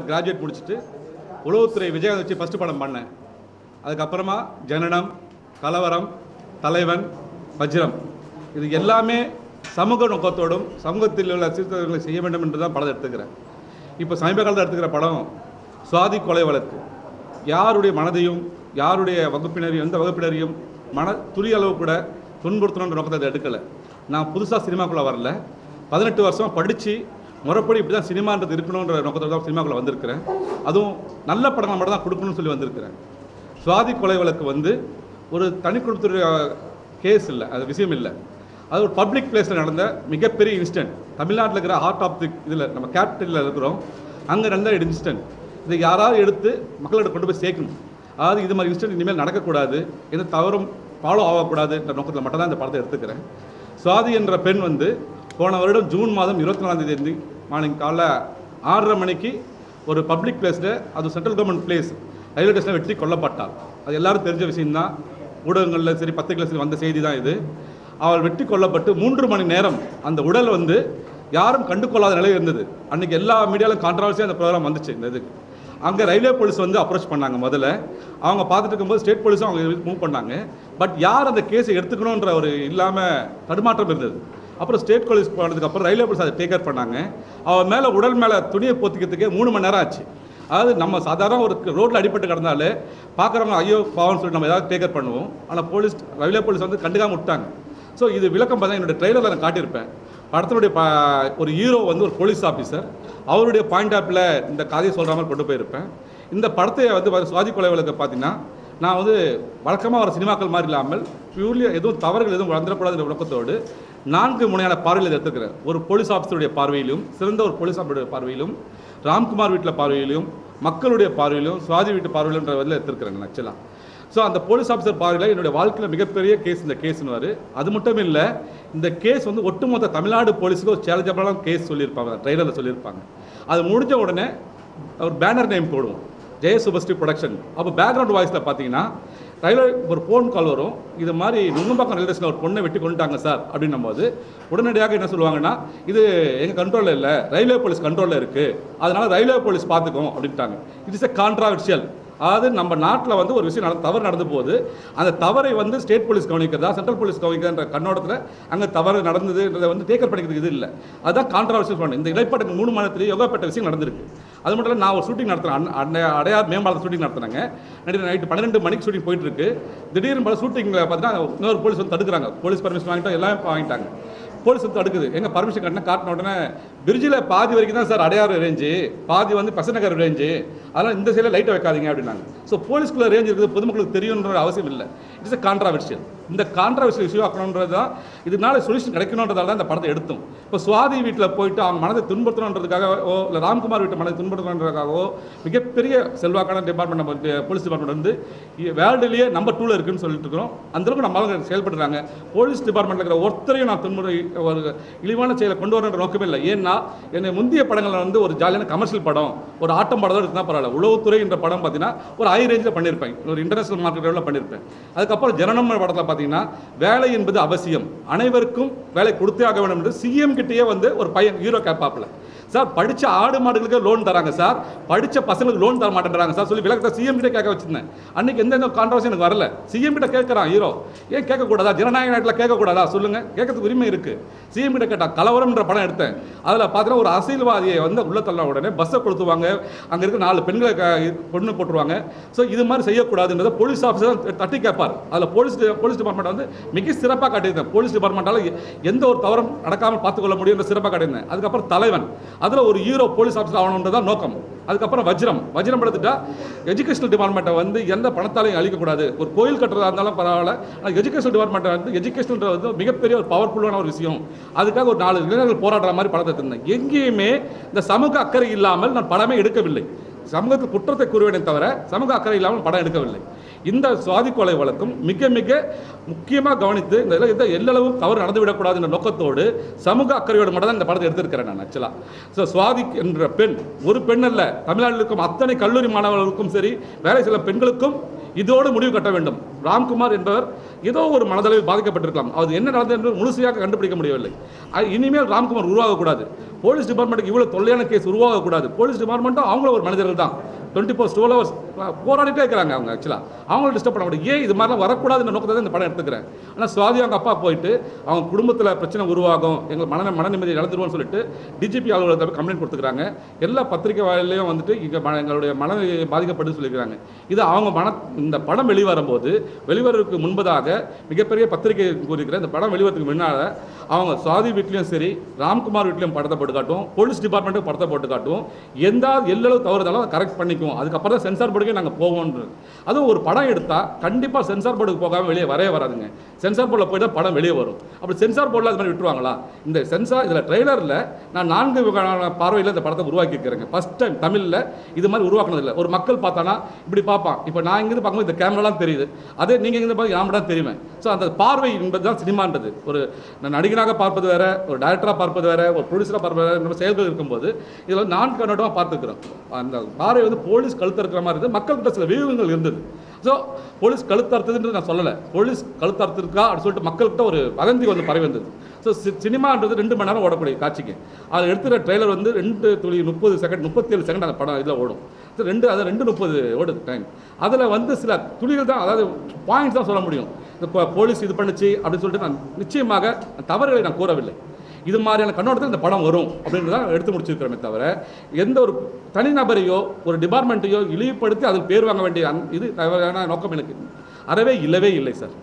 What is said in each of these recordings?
Graduate முடிச்சுட்டு உளவுத்துறை விஜய் வச்சு ஃபஸ்ட்டு படம் பண்ணேன் அதுக்கப்புறமா ஜனனம் கலவரம் தலைவன் வஜ்ரம் இது எல்லாமே சமூக நோக்கத்தோடும் சமூகத்தில் உள்ள சீர்திருத்தங்களை செய்ய வேண்டும் என்று தான் படம் எடுத்துக்கிறேன் இப்போ சமீப காலத்தில் எடுத்துக்கிற படம் சுவாதி கொலை வழக்கு யாருடைய மனதையும் யாருடைய வகுப்பினரையும் எந்த வகுப்பினரையும் மன துளி அளவு கூட துன்புறுத்தணுன்ற நோக்கத்தை அதை எடுக்கலை நான் புதுசாக சினிமாக்குள்ளே வரல பதினெட்டு வருஷம் படித்து முறைப்படி இப்படி தான் சினிமான்றது இருக்கணுன்ற நோக்கத்தோட தான் சினிமாக்குள்ளே வந்திருக்கிறேன் அதுவும் நல்ல படங்கள் மட்டும் தான் கொடுக்கணும்னு சொல்லி வந்திருக்கிறேன் சுவாதி கொலை வழக்கு வந்து ஒரு தனி குடும்பத்துடைய கேஸ் இல்லை அது விஷயம் இல்லை அது ஒரு பப்ளிக் பிளேஸில் நடந்த மிகப்பெரிய இன்சிடென்ட் தமிழ்நாட்டில் இருக்கிற ஹார்ட் ஆஃப் தி இதில் நம்ம கேபிட்டலில் இருக்கிறோம் அங்கே நடந்த இன்சிடென்ட் இதை யாராவது எடுத்து மக்களிடம் கொண்டு போய் சேர்க்கணும் அதாவது இது மாதிரி இன்சிடென்ட் இனிமேல் நடக்கக்கூடாது எந்த தவறும் ஃபாலோ ஆகக்கூடாதுன்ற நோக்கத்தில் மட்டும் தான் இந்த படத்தை எடுத்துக்கிறேன் சுவாதி என்ற பெண் வந்து போன வருடம் ஜூன் மாதம் இருபத்தி நாலாம் தேதி மார்னிங் காலைல ஆறரை மணிக்கு ஒரு பப்ளிக் பிளேஸில் அது சென்ட்ரல் கவர்மெண்ட் பிளேஸ் ரயில்வே ஸ்டேஷனில் வெட்டி கொல்லப்பட்டாள் அது எல்லாரும் தெரிஞ்ச விஷயம்தான் ஊடகங்களில் சரி பத்திரிகையில் சரி வந்த செய்தி தான் இது அவள் வெட்டி கொல்லப்பட்டு மூன்று மணி நேரம் அந்த உடல் வந்து யாரும் கண்டு கொள்ளாத நிலையில் இருந்தது அன்றைக்கி எல்லா மீடியாவிலும் கான்ட்ரவர்சியாக அந்த ப்ரோக்ராம் வந்துச்சு இந்த இதுக்கு அங்கே ரயில்வே போலீஸ் வந்து அப்ரோச் பண்ணாங்க முதல்ல அவங்க பார்த்துட்டு இருக்கும்போது ஸ்டேட் போலீஸும் அவங்க மூவ் பண்ணாங்க பட் யார் அந்த கேஸை எடுத்துக்கணுன்ற ஒரு இல்லாமல் தடுமாற்றம் இருந்தது அப்புறம் ஸ்டேட் போலீஸ் போனதுக்கப்புறம் ரயில்வே போலீஸ் அதை டேக் கேர் பண்ணாங்க அவன் மேலே உடல் மேலே துணியை போத்திக்கிறதுக்கே மூணு மணி நேரம் ஆச்சு அதாவது நம்ம சாதாரண ஒரு ரோட்டில் அடிபட்டு கிடந்தாலே பார்க்குறவங்க ஐயோ பாவம்னு சொல்லி நம்ம ஏதாவது டேக் கேர் பண்ணுவோம் ஆனால் போலீஸ் ரயில்வே போலீஸ் வந்து கண்டுக்காம விட்டாங்க ஸோ இது விளக்கம் பார்த்தா என்னுடைய ட்ரெய்லரில் நான் காட்டியிருப்பேன் படத்தினுடைய ப ஒரு ஹீரோ வந்து ஒரு போலீஸ் ஆஃபீஸர் அவருடைய பாயிண்ட் ஆஃப்ல இந்த கதையை சொல்கிற மாதிரி கொண்டு போயிருப்பேன் இந்த படத்தை வந்து பாரு- சுவாதி கொலை வழக்கு பார்த்தீங்கன்னா நான் வந்து வழக்கமாக வர சினிமாக்கள் மாதிரி இல்லாமல் பியூர்லி எதுவும் தவறுகள் எதுவும் வந்துடக்கூடாதுன்ற நோக்கத்தோடு நான்கு முனையான பார்வையில் இதை எடுத்துக்கிறேன் ஒரு போலீஸ் ஆஃபீஸருடைய பார்வையிலும் சிறந்த ஒரு போலீஸ் ஆஃபீஸருடைய பார்வையிலும் ராம்குமார் வீட்டில் பார்வையிலும் மக்களுடைய பார்வையிலும் சுவாதி வீட்டு பார்வையிலுன்ற வகையில் எடுத்துருக்கிறேன் ஆக்சுவலாக ஸோ அந்த போலீஸ் ஆஃபீஸர் பார்வையில் என்னுடைய வாழ்க்கையில் மிகப்பெரிய கேஸ் இந்த கேஸ்னுவார் அது மட்டும் இல்லை இந்த கேஸ் வந்து ஒட்டுமொத்த தமிழ்நாடு போலீஸுக்கு ஒரு சேலஞ்சபிளான கேஸ் சொல்லியிருப்பாங்க ட்ரெய்லரில் சொல்லியிருப்பாங்க அது முடிஞ்ச உடனே ஒரு பேனர் நேம் போடுவோம் ஜெய சுபஸ்ரீ ப்ரொடக்ஷன் அப்போ பேக்ரவுண்ட் வாய்ஸில் பார்த்தீங்கன்னா ரயில்வே ஒரு ஃபோன் கால் வரும் இது மாதிரி நுங்கம்பாக்கம் ரயில்வே ஸ்டேஷனில் ஒரு பொண்ணை வெட்டி கொண்டுட்டாங்க சார் அப்படின்னும் போது உடனடியாக என்ன சொல்லுவாங்கன்னா இது எங்கள் கண்ட்ரோலில் இல்லை ரயில்வே போலீஸ் கண்ட்ரோலில் இருக்குது அதனால் ரயில்வே போலீஸ் பார்த்துக்கும் அப்படின்ட்டாங்க இட் இஸ் எ கான்ட்ராவர்ஷியல் அதாவது நம்ம நாட்டில் வந்து ஒரு விஷயம் நடந்து தவறு நடந்த போது அந்த தவறை வந்து ஸ்டேட் போலீஸ் கவனிக்கிறதா சென்ட்ரல் போலீஸ் கவனிக்கிறன்ற கண்ணோட்டத்தில் அங்கே தவறு நடந்ததுன்றதை வந்து டேக்கர் பண்ணிக்கிறது இது இல்லை அதுதான் கான்ட்ரவர்ஷியல் பண்ணு இந்த இடைப்பட்ட மூணு மாதத்துலேயே யோகாப்பட்ட விஷயம் நடந்திருக்கு அது மட்டும் இல்லை நான் ஒரு ஷூட்டிங் நடத்துகிறேன் அன்னை அடையார் மேம்பாலத்தில் ஷூட்டிங் நடத்துனாங்க நைட்டு நைட்டு பன்னிரெண்டு மணிக்கு ஷூட்டிங் போயிட்டு இருக்கு திடீர்னு பல ஷூட்டிங்கில் பார்த்தீங்கன்னா இன்னொரு போலீஸ் வந்து தடுக்கிறாங்க போலீஸ் பர்மிஷன் வாங்கிட்டோம் எல்லாமே வாங்கிட்டாங்க போலீஸ் வந்து தடுக்குது எங்க பர்மிஷன் கட்டினா காட்டின உடனே பிரிட்ஜில் பாதி வரைக்கும் தான் சார் அடையாறு ரேஞ்சு பாதி வந்து பசநகர் ரேஞ்சு அதனால் இந்த சைடில் லைட்டை வைக்காதீங்க அப்படின்னாங்க ஸோ போலீஸ்குள்ள ரேஞ்ச் இருக்குது பொதுமக்களுக்கு தெரியுன்ற அவசியம் இல்லை இட்ஸ் a கான்ட்ராவர்ஷியல் இந்த கான்ட்ராவர்ஷியல் இஷ்யூ ஆக்கணுன்றது தான் இதனால சொல்யூஷன் கிடைக்கணுன்றதால தான் இந்த படத்தை எடுத்தோம் இப்போ சுவாதி வீட்டில் போயிட்டு அவங்க மனதை துன்புறுத்தணுன்றதுக்காகவோ இல்லை ராம்குமார் வீட்டு மனதை துன்புறுத்தணுன்றதுக்காகவோ மிகப்பெரிய செல்வாக்கான டிபார்ட்மெண்ட் நம்ம போலீஸ் டிபார்ட்மெண்ட் வந்து வேர்ல்டுலேயே நம்பர் டூவில் இருக்குன்னு சொல்லிட்டு இருக்கிறோம் அந்த அளவுக்கு நம்ம ஆளுங்க செயல்படுறாங்க போலீஸ் டிபார்ட்மெண்ட்டில் இருக்கிற ஒருத்தரையும் நான் துன்புறை ஒரு இழிவான செயலை கொண்டு வரன்ற நோக்கமே இல்லை ஏன்னா என்னை முந்தைய படங்களில் வந்து ஒரு ஜாலியான கமர்ஷியல் படம் ஒரு ஆட்டம் படம் தான் இருந்தால் பரவாயில்ல உளவுத்துறை என்ற படம் பார்த்தீங்கன்னா ஒரு ஹை ரேஞ்சில் பண்ணியிருப்பேன் ஒரு இன்டர்நேஷனல் மார்க்கெட் லெவலில் பண்ணியிருப்பேன் அதுக்கப்புறம் ஜனனம் படத்தில் பார்த்தீங்கன்னா வேலை என்பது அவசியம் அனைவருக்கும் வேலை கொடுத்தே ஆக வேண்டும் என்று சிஎம் கிட்டேயே வந்து ஒரு பையன் ஹீரோ கேட்பாப்பில் சார் படிச்ச ஆடு மாடுகளுக்கு லோன் தராங்க சார் படிச்ச பசங்களுக்கு லோன் தர மாட்டேன்றாங்க சார் சொல்லி விளக்கத்தை சிஎம் கிட்ட கேட்க வச்சிருந்தேன் அன்னைக்கு எந்த கான்ட்ரவர்சி எனக்கு வரல சிஎம் கிட்ட கேட்குறான் ஹீரோ ஏன் கேட்கக்கூடாதா ஜனநாயக நாட்டில் கேட்கக்கூடாதா சொல்லுங்க கேட்கறதுக்கு உரிமை இருக்கு சிஎம் கிட்ட கேட்டா கலவரம்ன்ற படம் எடுத்தேன் அதில் பார்த்தீங்கன்னா ஒரு அரசியல்வாதியை வந்து உள்ள தள்ள உடனே பஸ்ஸை கொளுத்துவாங்க அங்கே இருக்க நாலு பெண்களை க- பொண்ணு போட்டுருவாங்க ஸோ இது மாதிரி செய்யக்கூடாதுன்றதை போலீஸ் ஆஃபீஸர் தட்டி கேட்பார் அதில் போலீஸ் போலீஸ் டிபார்ட்மெண்ட் வந்து மிக சிறப்பாக காட்டியிருந்தேன் போலீஸ் டிபார்ட்மெண்ட்டால் எந்த ஒரு தவறும் நடக்காமல் பார்த்துக்கொள்ள முடியும்ன்ற சிறப்பாக காட்டியிருந்தேன் அதுக்கப்புறம் தலைவன் அதில் ஒரு ஹீரோ போலீஸ் ஆஃபீஸர் ஆகணுன்றது தான் நோக்கம் அதுக்கப்புறம் வஜ்ரம் வஜ்ரம் எடுத்துட்டா எஜுகேஷனல் டிபார்ட்மெண்ட்டை வந்து எந்த பணத்தாலையும் அழிக்கக்கூடாது ஒரு கோயில் கட்டுறதா இருந்தாலும் பரவாயில்ல ஆனால் எஜுகேஷனல் டிபார்ட்மெண்ட்டை வந்து எஜுகேஷன் வந்து மிகப்பெரிய ஒரு பவர்ஃபுல்லான ஒரு விஷயம் அதுக்காக ஒரு நாலு இளைஞர்கள் போராடுற மாதிரி படத்தை எடுத்திருந்தேன் எங்கேயுமே இந்த சமூக அக்கறை இல்லாமல் நான் படமே எடுக்கவில்லை சமூகத்தில் குற்றத்தை கூறுவேனே தவிர சமூக அக்கறை இல்லாமல் படம் எடுக்கவில்லை இந்த சுவாதி கொலை வழக்கும் மிக மிக முக்கியமாக கவனித்து இந்த இதில் எந்த எல்லளவும் தவறு நடந்துவிடக்கூடாது என்ற நோக்கத்தோடு சமூக அக்கறையோடு மட்டும் தான் இந்த படத்தை எடுத்திருக்கிறேன் நான் ஆக்சுவலாக ஸோ சுவாதி என்ற பெண் ஒரு பெண் அல்ல தமிழ்நாட்டில் இருக்கும் அத்தனை கல்லூரி மாணவர்களுக்கும் சரி வேலை சில பெண்களுக்கும் இதோடு முடிவு கட்ட வேண்டும் ராம்குமார் என்பவர் ஏதோ ஒரு மனதளவில் பாதிக்கப்பட்டிருக்கலாம் அது என்ன நடந்தது என்று முழுசையாக கண்டுபிடிக்க முடியவில்லை அ- இனிமேல் ராம்குமார் உருவாகக்கூடாது போலீஸ் டிபார்ட்மெண்ட்டுக்கு இவ்வளோ தொல்லையான கேஸ் உருவாகக்கூடாது போலீஸ் டிபார்ட்மெண்ட்டும் அவங்கள ஒரு மனிதர்கள் தான் டுவெண்ட்டி ஃபோர் டுவெல் ஹவர்ஸ் போராடிட்டே இருக்கிறாங்க அவங்க ஆக்சுவலாக அவங்கள டிஸ்டர்ப் பண்ண முடியும் ஏன் இது மாதிரிலாம் வரக்கூடாதுன்ற நோக்கத்தை தான் இந்த படம் எடுத்துக்கிறேன் ஆனால் சுவாதி அவங்க அப்பா போயிட்டு அவங்க குடும்பத்தில் பிரச்சனை உருவாகும் எங்கள் மன மன நிம்மதி இழந்துருவோம்னு சொல்லிட்டு டிஜிபி அலுவலகத்தை போய் கம்ப்ளைண்ட் கொடுத்துக்கிறாங்க எல்லா பத்திரிக்கை வாயிலையும் வந்துட்டு இங்கே ம- எங்களுடைய மன பாதிக்கப்படுது சொல்லியிருக்காங்க இது அவங்க மன இந்த படம் வெளிவரும்போது வெளிவரதுக்கு முன்பதாக மிகப்பெரிய பத்திரிகை கூறியிருக்கிற இந்த படம் வெளிவரதுக்கு முன்னால் அவங்க சுவாதி வீட்லேயும் சரி ராம்குமார் வீட்லேயும் படத்தை போட்டு காட்டுவோம் போலீஸ் டிபார்ட்மெண்ட்டுக்கு படத்தை போட்டு காட்டுவோம் எந்த எல்லளவு தவறுதாலும் அதை கரெக்ட் பண்ணிக்குவோம் அதுக்கப்புறம் தான் சென்சார் போர்டுக்கே நாங்கள் போவோம்ன்றது அதுவும் ஒரு படம் எடுத்தால் கண்டிப்பாக சென்சார் போர்டுக்கு போகாமல் வெளியே வரவே வராதுங்க சென்சார் போர்டில் போய் தான் படம் வெளியே வரும் அப்படி சென்சார் போர்டில் அது மாதிரி விட்டுருவாங்களா இந்த சென்சார் இதில் ட்ரெய்லரில் நான் நான்கு வகையான பார்வையில் இந்த படத்தை உருவாக்கி இருக்கிறேங்க ஃபஸ்ட் டைம் தமிழில் இது மாதிரி உருவாக்குனதில்லை ஒரு மக்கள் பார்த்தானா இப்படி பார்ப்பான் இப்போ நான் இங்கிருந்து பார்க்கும்போது இந்த கேமராலாம் தெரியுது அதே நீங்கள் இங்கிருந்து பார்த்து நான் தான் தெரியுமே ஸோ அந்த பார்வை என்பது தான் சினிமான்றது ஒரு நான் நடிகனாக பார்ப்பது வேற ஒரு டைரக்டராக பார்ப்பது வேற ஒரு ப்ரொடியூசராக பார்ப்பது வேற இந்த மாதிரி செயல்கள் இருக்கும்போது இதில் நான் கண்ணோட்டமாக பார்த்துக்கிறோம் அந்த பார்வை வந்து போலீஸ் கழுத்து இருக்கிற மாதிரி இருந்தது மக்கள்கிட்ட சில வியூகங்கள் இருந்தது ஸோ போலீஸ் கழுத்தறுத்ததுன்றது நான் சொல்லலை போலீஸ் கழுத்தறுத்திருக்கா அப்படின்னு சொல்லிட்டு மக்கள்கிட்ட ஒரு வதந்தி வந்து பரவி வந்தது ஸோ சினிமான்றது ரெண்டு மணி நேரம் ஓடக்கூடிய காட்சிக்கு அதில் எடுத்துகிற ட்ரெய்லர் வந்து ரெண்டு துளி முப்பது செகண்ட் முப்பத்தேழு செகண்ட் அந்த படம் இதில் ஓடும் So ரெண்டு அது ரெண்டு முப்பது ஓடுது டைம் அதில் வந்து சில துளிகள் தான் அதாவது பாயிண்ட்ஸ் தான் சொல்ல முடியும் இந்த போ- போலீஸ் இது பண்ணுச்சு அப்படின்னு சொல்லிட்டு நான் நிச்சயமாக தவறுகளை நான் கூறவில்லை இது மாதிரியான கண்ணோட்டத்தில் இந்த படம் வரும் அப்படின்னு தான் எடுத்து முடிச்சிருக்கிறோமே தவிர எந்த ஒரு தனிநபரையோ ஒரு டிபார்ட்மெண்ட்டையோ இழிவுபடுத்தி அதில் பேர் வாங்க வேண்டிய அந் இது தவறான நோக்கம் எனக்கு அறவே இல்லவே இல்லை சார்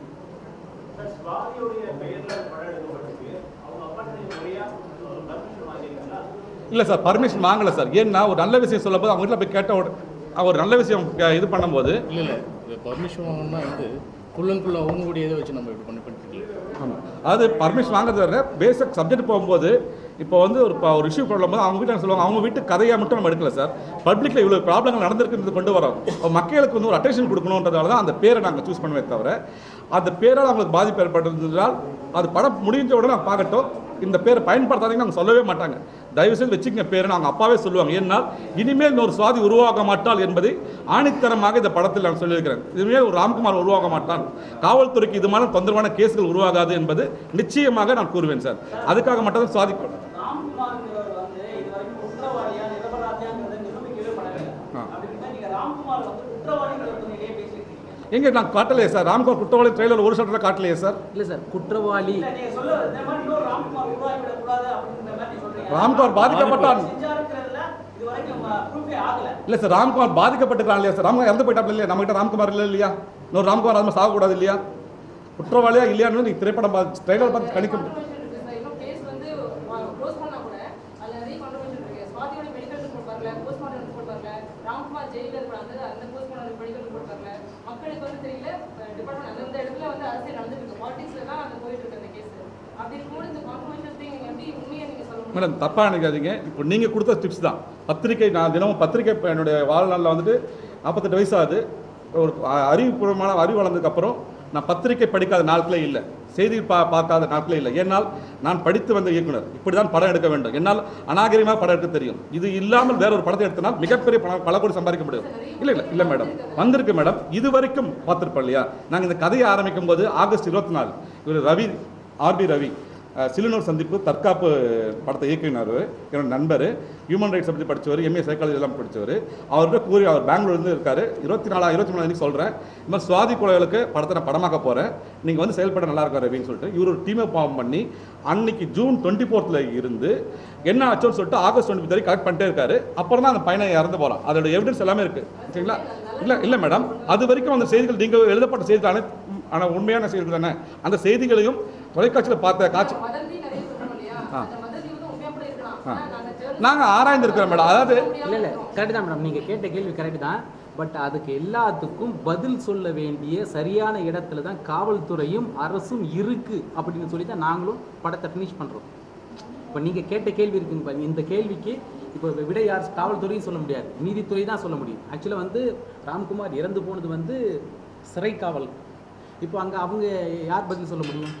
சார், சுவாதியுடைய பெயர்ல படம் எடுக்கப்பட்டிருக்கு. அவங்க அப்பாட்ட நீங்க முறையா permission வாங்கியிருக்கீங்களா? இல்லை சார் பர்மிஷன் வாங்கலை சார் ஏன்னா ஒரு நல்ல விஷயம் சொல்லும்போது அவங்க வீட்டில் போய் கேட்ட உடனே அவன் ஒரு நல்ல விஷயம் க- இது பண்ணும்போது இல்லை இல்லை இது பர்மிஷன் வாங்கணும்னா வந்து ஃபுல் அண்ட் ஃபுல் அவங்களுடைய இதை வச்சு நம்ம இப்படி பண்ணி பண்ணிட்டு ஆமாம் அது பர்மிஷன் வாங்குறது வர பேசிக் சப்ஜெக்ட் போகும்போது இப்போ வந்து ஒரு ப- ஒரு இஷ்யூ போது அவங்க வீட்டில் சொல்லுவாங்க அவங்க வீட்டு கதையை மட்டும் நம்ம எடுக்கல சார் பப்ளிக்கில் இவ்வளோ ப்ராப்ளங்கள் நடந்திருக்கிறது கொண்டு வரோம் அப்ப மக்களுக்கு வந்து ஒரு அட்டென்ஷன் கொடுக்கணுன்றதால தான் அந்த பேரை நாங்கள் சூஸ் பண்ணுவே தவிர அந்த பேரால் அவங்களுக்கு பாதிப்பு ஏற்பட்டிருந்ததால் அது படம் முடிஞ்ச உடனே நான் பார்க்கட்டும் இந்த பேரை பயன்படுத்தாதீங்கன்னு அவங்க சொல்லவே மாட்டாங்க தயவு செய்து வச்சுக்கங்க பேருன்னு அவங்க அப்பாவே சொல்லுவாங்க ஏன்னால் இனிமேல் இன்னொரு சுவாதி உருவாக மாட்டாள் என்பதை ஆணித்தரமாக இந்த படத்தில் நான் சொல்லியிருக்கிறேன் இனிமேல் ஒரு ராம்குமார் உருவாக மாட்டான் காவல்துறைக்கு இது மாதிரி தொந்தரவான கேஸ்கள் உருவாகாது என்பது நிச்சயமாக நான் கூறுவேன் சார் அதுக்காக மட்டும் தான் சுவாதி ராம்குமார்ங்கிறவர் வந்து இது வரைக்கும் குற்றவாளியா நிரபராதியாங்கிறத நிரூபிக்கவே படவில்லை ஆ. அப்படின்னா நீங்க ராம்குமார் வந்து குற்றவாளிங்கிற நிலையே பேசிட்டு இருக்கீங்க எங்கே நான் காட்டலையே சார் ராம்குமார் குற்றவாளி ட்ரெயிலர் ஒரு ஷாட்டில் காட்டலையே சார் இல்லை சார் குற்றவாளி இல்ல நீங்க சொல்ல இந்த மாதிரி இன்னொரு ராம்குமார் உருவாக்கிவிடக் கூடாது அப்படிங்கிற மாதிரி நீங்க சொல்றீங்க ராம்குமார் பாதிக்கப்பட்டான் செஞ்சாருங்கிறதுல இது வரைக்கும் ப்ரூஃபே ஆகல இல்லை சார் ராம்குமார் பாதிக்கப்பட்டிருக்கான் இல்லையா சார் ராம்குமார் இறந்து போயிட்டாப்ல இல்லையா நம்மகிட்ட ராம்குமார் இல்லை இல்லையா இன்னொரு ராம்குமார் அது மாதிரி சாகக்கூடாது இல்லையா குற்றவாளியா இல்லையான்னு நீ திரைப்படம் பார்த்து ட்ரெயிலர் பார்த்து கணிக்க முடியும் Controversial இருக்கு சார். இன்னும் case வந்து close பண்ணா கூட அதுல நிறைய controversial இருக்கு. சுவாதியோட medical report வரல, postmortem report வரல, ராம்குமார் ஜெயில்ல இருக்கிறாங்க, அந்த postmortem medical report வரல. மக்களுக்கு வந்து தெரியல அஹ் department அந்தந்த இடத்துல வந்து அரசியல் நடந்துட்டு இருக்கு பாலிடிக்ஸ்ல தான் அது போயிட்டு இருக்கு அந்த கேஸ் அப்படி இருக்கும்போது இந்த கான்ட்ரவர்ஷியல் திங் நீங்க எப்படி உண்மையை நீங்க சொல்ல முடியும் மேடம் தப்பாக நினைக்காதீங்க இப்போ நீங்கள் கொடுத்த டிப்ஸ் தான் பத்திரிக்கை நான் தினமும் பத்திரிக்கை இப்ப என்னுடைய வாழ்நாளில் வந்துட்டு நாற்பத்தெட்டு வயசாகுது ஒரு அ- அறிவுபூர்வமான அறிவு வளர்ந்ததுக்கப்புறம் நான் பத்திரிக்கை படிக்காத நாட்களே இல்லை செய்தி பா பார்க்காத நாட்களே இல்லை ஏன்னால் நான் படித்து வந்த இயக்குனர் இப்படி தான் படம் எடுக்க வேண்டும் என்னால் அநாகரிகமாக படம் எடுக்க தெரியும் இது இல்லாமல் வேற ஒரு படத்தை எடுத்தனால் மிகப்பெரிய பணம் பல கோடி சம்பாதிக்க முடியும் இல்லை இல்லை இல்லை மேடம் வந்திருக்கு மேடம் இது வரைக்கும் பார்த்துருப்போம் இல்லையா நாங்கள் இந்த கதையை ஆரம்பிக்கும் போது ஆகஸ்ட் இருபத்தி நாலு இவர் ரவி ஆர்பி ரவி அஹ், சிலுனூர் சந்திப்பு தற்காப்பு படத்தை இயக்குனர் என்னோட நண்பர் ஹியூமன் ரைட்ஸ் பற்றி படித்தவர் எம்ஏ சைக்காலஜி எல்லாம் படித்தவர் அவர்கிட்ட கூறி அவர் பெங்களூர்லேருந்து இருக்கார் இருபத்தி நாலா இருபத்தி மூணு சொல்கிறேன் இந்த மாதிரி சுவாதி குழந்தைகளுக்கு படத்தை நான் படமாக்க போகிறேன் நீங்கள் வந்து செயல்பட நல்லா இருக்கும் ரவின்னு சொல்லிட்டு இவர் ஒரு டீமை ஃபார்ம் பண்ணி அன்னைக்கு ஜூன் டுவெண்ட்டி ஃபோர்த்தில் இருந்து என்ன ஆச்சோன்னு சொல்லிட்டு ஆகஸ்ட் டுவெண்ட்டி வரைக்கும் கரெக்ட் பண்ணிட்டே இருக்காரு அப்புறம் தான் அந்த பையனை இறந்து போகிறான் அதோட எவிடன்ஸ் எல்லாமே இருக்குது சரிங்களா இல்லை இல்லை மேடம் அது வரைக்கும் அந்த செய்திகள் நீங்கள் எழுதப்பட்ட செய்திகள் அனைத்து ஆனால் உண்மையான செய்திகள் தானே அந்த செய்திகளையும் தொலைக்காட்சியில் பார்த்த காட்சி வதந்தி நிறைய சொல்றோம் இல்லையா ஆ. அந்த வதந்தி வந்து உண்மையா கூட இருக்கலாம் ஆ. ஆனா நாங்க journalist நாங்கள் ஆராய்ந்திருக்கிறோம் மேடம் அதாவது இல்லை இல்லை கரெக்டு தான் மேடம் நீங்கள் கேட்ட கேள்வி கரெக்டு தான் பட் அதுக்கு எல்லாத்துக்கும் பதில் சொல்ல வேண்டிய சரியான இடத்துல தான் காவல்துறையும் அரசும் இருக்கு அப்படின்னு சொல்லி தான் நாங்களும் படத்தை ஃபினிஷ் பண்ணுறோம் இப்போ நீங்கள் கேட்ட கேள்வி இருக்குங்க பாருங்க இந்த கேள்விக்கு இப்போ விட யார் காவல்துறையும் சொல்ல முடியாது நீதித்துறை தான் சொல்ல முடியும் ஆக்சுவலாக வந்து ராம்குமார் இறந்து போனது வந்து சிறை காவல் இப்போ அங்கே அவங்க யார் பதில் சொல்ல முடியும்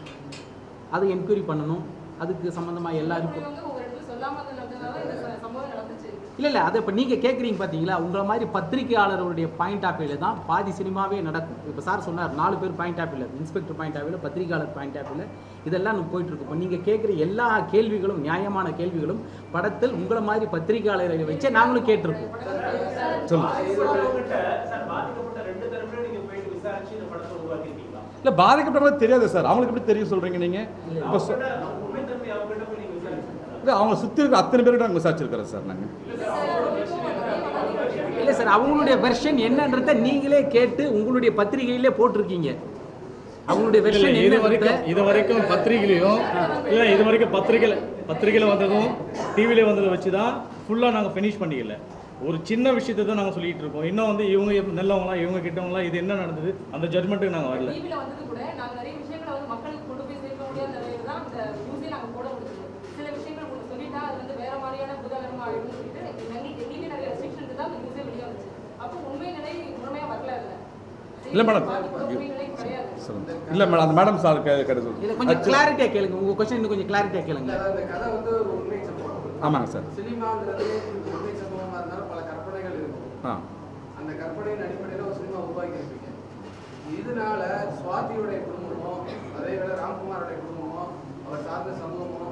அதை என்கொயரி பண்ணணும் அதுக்கு சம்மந்தமாக எல்லாருக்கும் இவங்க ஒரு இடத்துல சொல்லாம இருந்ததுனால இந்த ச- சம்பவம் நடந்துச்சு இல்லை இல்லை அதை இப்போ நீங்கள் கேட்குறீங்க பார்த்தீங்களா உங்களை மாதிரி பத்திரிகையாளருடைய பாயிண்ட் ஆஃப் வியூவில் தான் பாதி சினிமாவே நடக்கும் இப்போ சார் சொன்னார் நாலு பேர் பாயிண்ட் ஆஃப் வியூவில் இன்ஸ்பெக்டர் பாயிண்ட் ஆஃப் வியூவில் பத்திரிகையாளர் பாயிண்ட் ஆஃப் வியூவில் இதெல்லாம் நம்ம போயிட்டு இருக்கு இப்போ நீங்கள் கேட்குற எல்லா கேள்விகளும் நியாயமான கேள்விகளும் படத்தில் உங்களை மாதிரி பத்திரிகையாளரை வச்சே நாங்களும் கேட்டிருக்கோம் பாதிக்கப்பட்டவங்ககிட்ட, சார், பாதிக்கப்பட்ட ரெண்டு தரப்புலையும் நீங்க போயிட்டு விசாரிச்சு இந்த படத்தை உருவாக்கியிருக்கீங்களா? இல்லை பாதிக்கப்பட்டவங்களுக்கு தெரியாது சார் அவங்களுக்கு எப்படி தெரியும் சொல்கிறீங்க நீங்கள் இப்போ சொ- அவங்ககிட்ட, அவங்க உண்மை தன்மை அவங்ககிட்ட போய் நீங்க விசாரிச்சீங்களா? இல்லை அவங்க சுற்றி இருக்கிற அத்தனை பேர்கிட்ட நாங்கள் விசாரிச்சிருக்கிறோம் சார் நாங்கள் இல்லை சார் அவங்களுடைய வெர்ஷன் என்னன்றதை நீங்களே கேட்டு உங்களுடைய பத்திரிகையிலே போட்டிருக்கீங்க அவங்களுடைய இல்ல, வெர்ஷன் இது என்னன்றதை வரைக்கும் இது வரைக்கும் பத்திரிகையிலையும் இல்லை இது வரைக்கும் பத்திரிகையில் பத்திரிகையில் வந்ததும் டிவியில் வந்ததை வச்சு தான் ஃபுல்லாக நாங்கள் ஃபினிஷ் பண்ணிக்கல ஒரு சின்ன விஷயத்தை தான் நாங்கள் சொல்லிட்டு இருக்கோம் இன்னும் வந்து இவங்க எப்ப- நல்லவங்களா இவங்க கிட்டவங்களா இது என்ன நடந்தது அந்த ஜட்மெண்ட்டுக்கு நாங்கள் வரல டிவில வந்தது கூட நாங்க நிறைய விஷயங்களை வந்து மக்களுக்கு கொண்டு போய் சேர்க்க முடியாத நிலையில தான் அந்த நியூஸே நாங்க போட முடிஞ்சது சில விஷயங்கள் ஒன்று சொல்லிட்டா அது வந்து வேற மாதிரியான புதாகரமா ஆயிடும்னு சொல்லிட்டு எங்களுக்கு எங்களுக்கு நிறைய ரெஸ்ட்ரிக்ஷன் தான் அந்த நியூஸே வெளியே வந்துச்சு அப்போ உண்மை நிலை முழுமையா வரல இல்ல இல்லை மேடம் உண்மை நிலை கிடையாது இல்லை மேடம் அந்த மேடம் சார் இதை கிடையாது கொஞ்சம் கிளாரிட்டியாக கேளுங்க உங்கள் கொஸ்டின் இன்னும் கொஞ்சம் கிளாரிட்டியாக கேளுங்க அந்த கதை வந்து ஒரு உண்மை சம்பவம் ஆமாங்க சார் சினிமாங்கிறது உண்மை சம்பவமா இருந்தாலும் பல கற்பனைகள் இருக்கும் ஆ அந்த கற்பனையின் அடிப்படையில் ஒரு சினிமா உருவாக்கி இருப்பீங்க இதனால சுவாதியுடைய குடும்பமோ அதை விட ராம்குமாரோடைய குடும்பமோ அவர் சார்ந்த சமூகமோ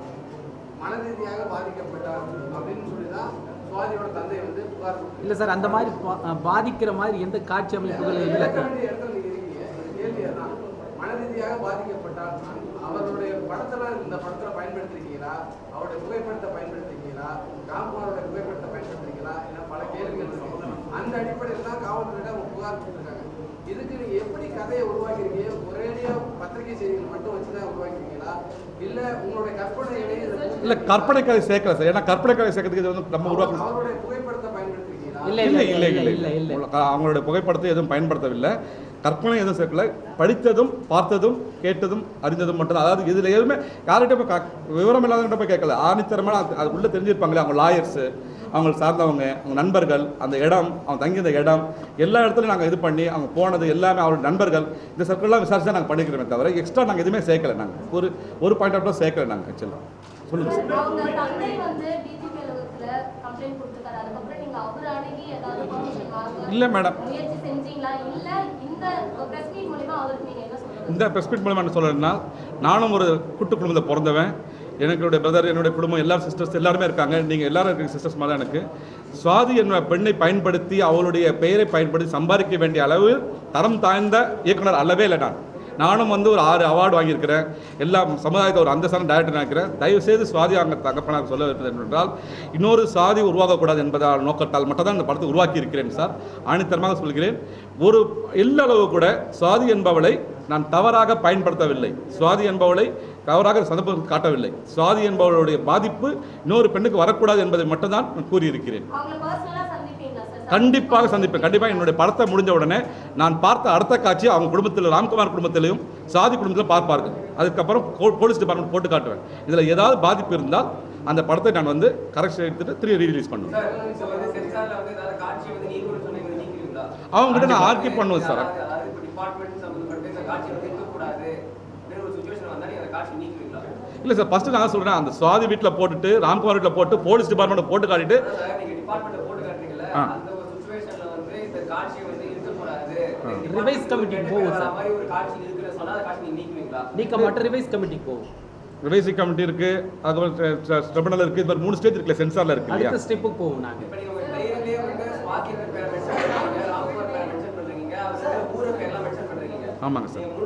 மன ரீதியாக பாதிக்கப்பட்டார் அப்படின்னு சொல்லி தான் சுவாதியோட தந்தை வந்து புகார் கொடுத்தார். இல்லை சார் அந்த மாதிரி பா- பாதிக்கிற மாதிரி எந்த காட்சி அமைப்புகள் இல்லை கேட்க வேண்டிய இடத்துல நீங்க இருக்கீங்க இந்த கேள்வி அதான் மன ரீதியாக பாதிக்கப்பட்டால் அவருடைய படத்துல இந்த படத்துல பயன்படுத்திருக்கீங்களா அவருடைய புகைப்படத்தை பயன்படுத்திருக்கீங்களா ராம்குமாரோட புகைப்படத்தை பயன்படுத்திருக்கீங்களா என பல கேள்விகள் இருக்கு அந்த அடிப்படையில் தான் காவல்துறையிட்ட அவங்க புகார் கொடுத்துருக்காங்க இதுக்கு நீங்க எப்படி கதையை உருவாக்கிருக்கீங்க ஒரேடியா பத்திரிகை செய்திகள் மட்டும் வச்சு தான் உருவாக்கிருக்கீங்களா இல்ல உங்களுடைய கற்பனைகளை இதுல இல்லை கற்பனை கதை சேர்க்கல சார் ஏன்னா கற்பனை கதை சேர்க்கறதுக்கு இது வந்து நம்ம உருவாக்கணும் அவருடைய புகைப்படத்தை பயன்படுத்திருக்கீங்களா இல்லை இல்லை இல்லை இல்லை இல்லை இல்லை இல்லை அவங்களுடைய புகைப்படத்தை எதுவும் பயன்படுத்தவில்லை கற்பனை எதுவும் சேர்க்கல படித்ததும் பார்த்ததும் கேட்டதும் அறிந்ததும் மட்டும்தான் அதாவது இதில் எதுவுமே யார்கிட்ட போய் கா- விவரம் இல்லாதவங்கிட்ட போய் கேட்கல ஆணித்தரமான அது- அது உள்ளே தெரிஞ்சிருப்பாங்களே அவங்க லாயர்ஸு அவங்க சார்ந்தவங்க அவங்க நண்பர்கள் அந்த இடம் அவங்க தங்கியிருந்த இடம் எல்லா இடத்துலையும் நாங்கள் இது பண்ணி அவங்க போனது எல்லாமே அவருடைய நண்பர்கள் இந்த சர்க்கிள்லாம் விசாரிச்சு தான் நாங்கள் பண்ணிக்கிறோமே தவிர எக்ஸ்ட்ரா நாங்கள் எதுவுமே சேர்க்கல நாங்கள் ஒரு ஒரு பாயிண்ட் ஆஃப் சேர்க்கல நாங்கள் ஆக்சுவலாக சொல்லுங்கள் சார் அவங்க தந்தை வந்து டிஜிபி அலுவலகத்துல கம்ப்ளைண்ட் கொடுத்துருக்காரு அதுக்கப்புறம் நீங்க அவர் அணுகி ஏதாவது பர்மிஷன் வாங்க இல்லை மேடம் முயற்சி செஞ்சீங்களா இல்ல இந்த பிரஸ் மீட் மூலியமா அவருக்கு நீங்க என்ன சொல்லுங்க இந்த ப்ரெஸ் மீட் மூலமாக என்ன சொல்கிறேன்னா நானும் ஒரு கூட்டு குடும்பத்தில் பிறந்தவன் எனக்குடைய பிரதர் என்னுடைய குடும்பம் எல்லாரும் சிஸ்டர்ஸ் எல்லாருமே இருக்காங்க நீங்கள் எல்லாரும் இருக்கீங்க சிஸ்டர்ஸ் மாதிரி தான் எனக்கு சுவாதி என்ற பெண்ணை பயன்படுத்தி அவளுடைய பெயரை பயன்படுத்தி சம்பாதிக்க வேண்டிய அளவு தரம் தாழ்ந்த இயக்குனர் அல்லவே இல்லை நான் நானும் வந்து ஒரு ஆறு அவார்டு வாங்கியிருக்கிறேன் எல்லா சமுதாயத்தை ஒரு அந்தஸ்தான டைரக்டர் நினைக்கிறேன் தயவுசெய்து சுவாதி அங்கே தகப்பனாக சொல்ல இருப்பது என்னவென்றால் இன்னொரு சாதி உருவாகக்கூடாது என்பதால் நோக்கத்தால் மட்டும் தான் இந்த படத்தை உருவாக்கி இருக்கிறேன் சார் ஆணித்தரமாக சொல்கிறேன் ஒரு எல்லளவு கூட சுவாதி என்பவளை நான் தவறாக பயன்படுத்தவில்லை சுவாதி என்பவளை தவறாக சந்தர்ப்பம் காட்டவில்லை சுவாதி என்பவளுடைய பாதிப்பு இன்னொரு பெண்ணுக்கு வரக்கூடாது என்பதை மட்டும்தான் நான் கூறியிருக்கிறேன் அவங்கள பர்சனலா சந்திப்பீங்களா சார் கண்டிப்பாக சந்திப்பேன் கண்டிப்பாக என்னுடைய படத்தை முடிஞ்ச உடனே நான் பார்த்த அடுத்த காட்சி அவங்க குடும்பத்தில் ராம்குமார் குடும்பத்திலையும் சாதி குடும்பத்திலும் பார்ப்பார்கள் அதுக்கப்புறம் போ- போலீஸ் டிபார்ட்மெண்ட் போட்டு காட்டுவேன் இதில் ஏதாவது பாதிப்பு இருந்தால் அந்த படத்தை நான் வந்து கரெக்ஷன் எடுத்துட்டு திரும்பி ரீலீஸ் பண்ணுவேன் சார் இப்போ வந்து சென்சார்ல வந்து ஏதாவது காட்சி வந்து நீக்கணும்னு சொன்னீங்க நீக்கிறீங்களா அவங்க கிட்ட நான் ஆர்கியூ பண்ணுவேன் சார் அதாவது அதாவது இப்போ டிபார்ட்மெண்ட் சம்மந்தப்பட்ட இந்த காட்சி வந்து இருக்கக்கூடாது அப்படின்னு ஒரு சுச்சுவேஷன் வந்தா நீங்க அந்த காட்சி நீக்குவீங்களா இல்லை சார் ஃபஸ்ட்டு நான் சொல்கிறேன் அந்த சுவாதி வீட்டில் போட்டுட்டு ராம்குமார் வீட்டில் போட்டு போலீஸ் டிபார்ட்மெண்ட் போட்டு காட்டிட்டு அதான் சார் நீங்க டிபார்ட்மெண்ட்டை போட்டு காட்டுறீங்கல்ல ஆ. அந்த ஒரு சுச்சுவேஷன்ல வந்து இந்த காட்சி வந்து இருக்கக்கூடாது Revise committee போகும் சார். அந்த மாதிரி ஒரு காட்சி இருக்குன்னு சொன்னா அந்த காட்சி நீங்க நீக்குவீங்களா நீக்க மாட்டோம் ரிவைஸ் கமிட்டிக்கு போகும் ரிவைசி கமிட்டி இருக்குது அதுக்கப்புறம் ட்ரிபுனல் இருக்குது இது மாதிரி மூணு ஸ்டேஜ் இருக்குல்ல சென்சாரில் இருக்கு இல்லையா அடுத்த ஸ்டெப்புக்கு போகும் நாங்கள் இப்போ நீங்க உங்க டைரியிலேயே வந்து சுவாதி பேரை மென்ஷன் பண்றீங்க ராம்குமார் பேரை மென்ஷன் பண்றீங்க அவர் ஊரை பேர்லாம் மென்ஷன் பண்றீங்க ஆமாங்க சார் நீங்க